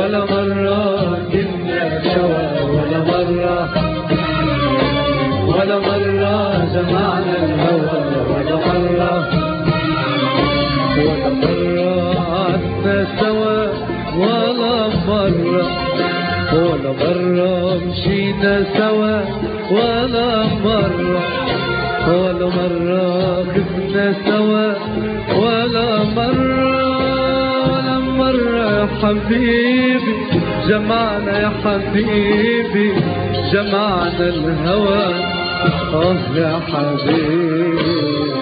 ولا مرة كنا سوا ولا مرة ولا مرة جمعنا الهوى ولا مرة ولا مرة قعدنا سوا ولا مرة ولا مرة مشينا سوا ولا مرة ولا مرة خفنا سوا ولا مرة ولا مرة يا حبيبي جمعنا يا حبيبي جمعنا الهوى اه يا حبيبي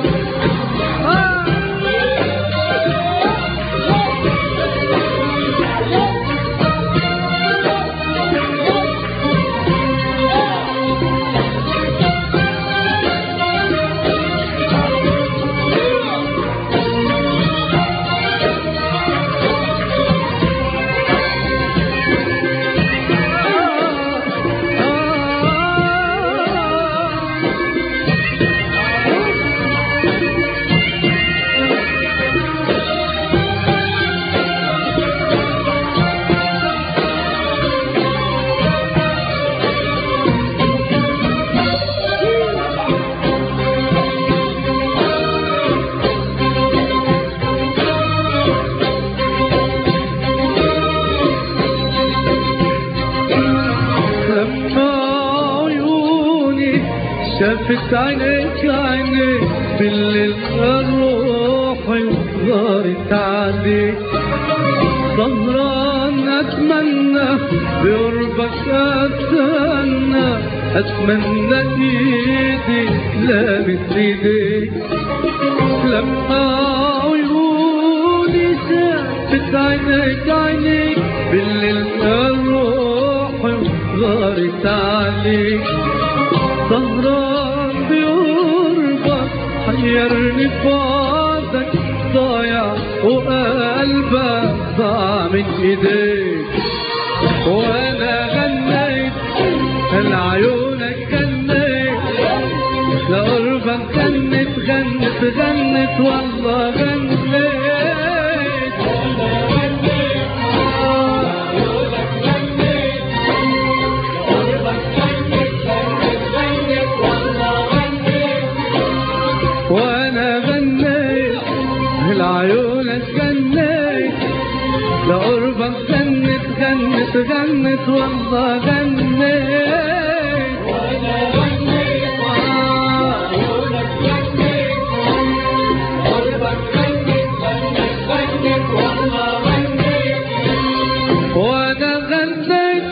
لما عيوني شافت عينيك عينيك بالليل روحي وصارت عليك سهران اتمنى بقربك اتمنى اتمنى ايدي لابس ايديك لما عيوني شافت عينيك عينيك بالليل روحي غارت عليك سهران بقربك حيرني فاضك ضايع وقلبك ضاع من ايديك وانا غنيت لعيونك غنيت لقربك غنت غنت غنت والله غنيت وانا غنيت لعيونك غنيت لقربك غنت غنت غنت والله غنيت وانا غنيت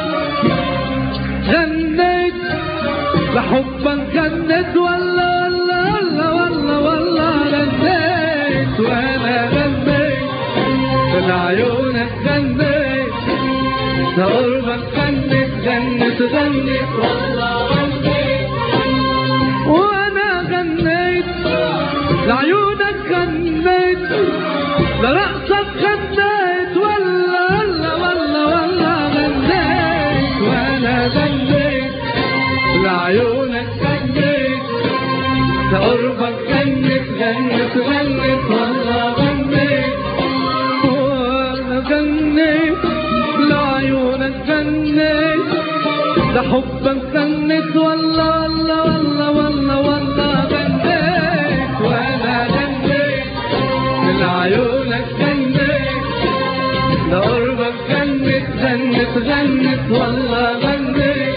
غنيت لحبك غنيت ولا ولا ولا ولا ولا غنيت وانا غنيت لعيونك غنيت لقربك غنيت غنيت غنيت والله غنيت وانا غنيت لعيونك غنيت لرقصك غنيت ولا ولا ولا ولا غنيت وانا غنيت لعيونك غنيت لقربك غنيت غنيت غنيت والله غنيت وانا غنيت لعيونك غنيت لحبك غنيت والله والله والله والله والله غنيت وانا غنيت لعيونك غنيت لقربك غنيت غنيت غنيت والله غنيت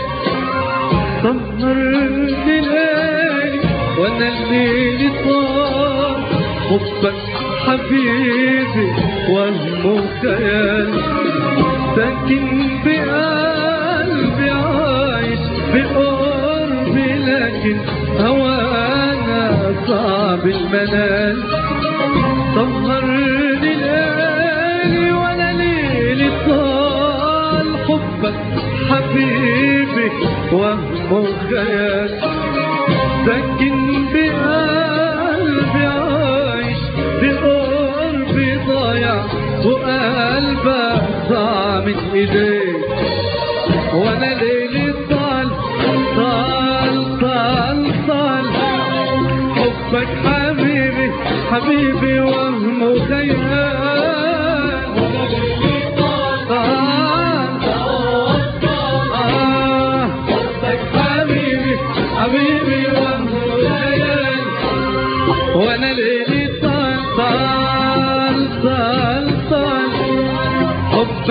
سهرني ليلي وانا الليل طال حبك حبيبي وهم وخيال ساكن بقلبي عايش بقربي لكن هوانا صعب المنال سهرني ليلي وانا ليلي طال حبك حبيبي وهم وخيال ساكن بقلبي عايش بقربي ضايع وقلبك ضاع من ايديك وانا ليلي طال طال طال طال حبك حبيبي حبيبي وهم وخيال طال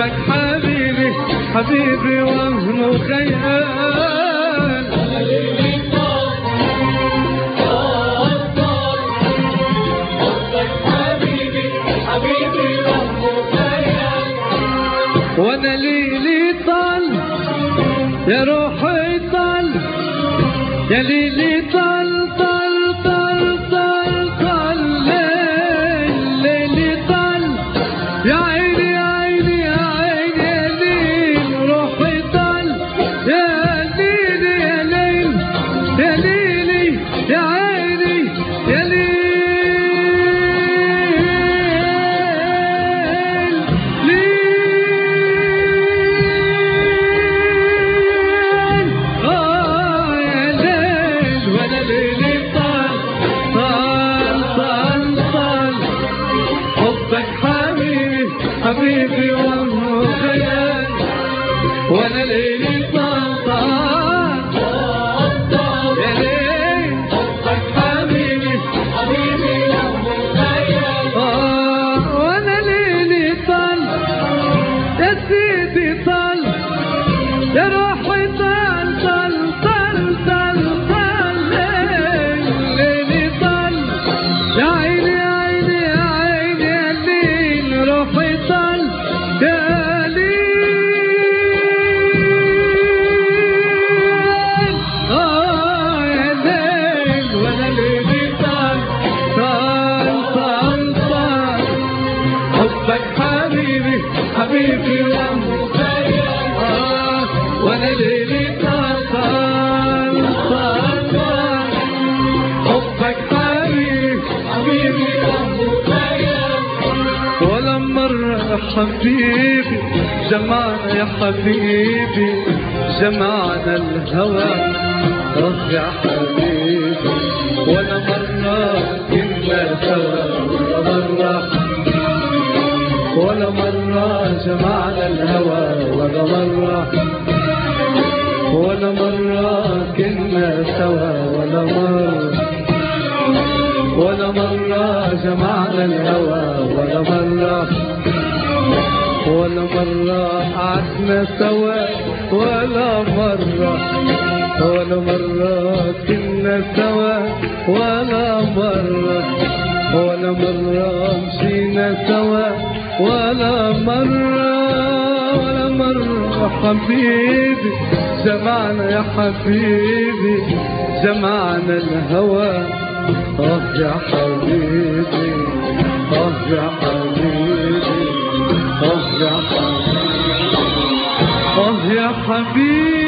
حبك حبيبي حبيبي وهم خيال وانا ليلي طال يا روحي طال يا ليلي طال طال طال طال طال ليل ليلي طال يا عيني يا عيني يا عيني يا ليل روحي طال يا ليلي يا ليل يا ليلي يا عيني يا ليل ليل آه يا ليل وانا ليلي طال طال طال طال حبك حبيبي حبيبي وهو خيال وانا ليلي طال طال يا ليل حبك حبيبي آه وانا ليلي طال يا سيدي طال يا روحي طال طال طال طال طال ليل ليلي طال يا عيني يا عيني يا عيني يا ليل روحي طال يا ليل آه يا ليل وانا ليلي طال طال طال طال حبك حبيبي حبيبي وهو آه وانا ليلي طال طال طال طال حبك حبيبي حبيبي ولا مرة يا حبيبي جمعنا يا حبيبي جمعنا الهوى اه يا حبيبي ولا مرة كنا سوا ولا مرة ولا مرة جمعنا الهوى ولا مرة ولا مرة كنا سوا ولا مرة ولا مرة جمعنا الهوى ولا مرة ولا مرة قعدنا سوا ولا مرة ولا مرة كنا سوا ولا مرة ولا مرة مشينا سوا ولا مرة ولا مرة حبيبي جمعنا يا حبيبي جمعنا الهوى اه يا حبيبي اه يا حبيبي اه يا حبيبي اه يا حبيبي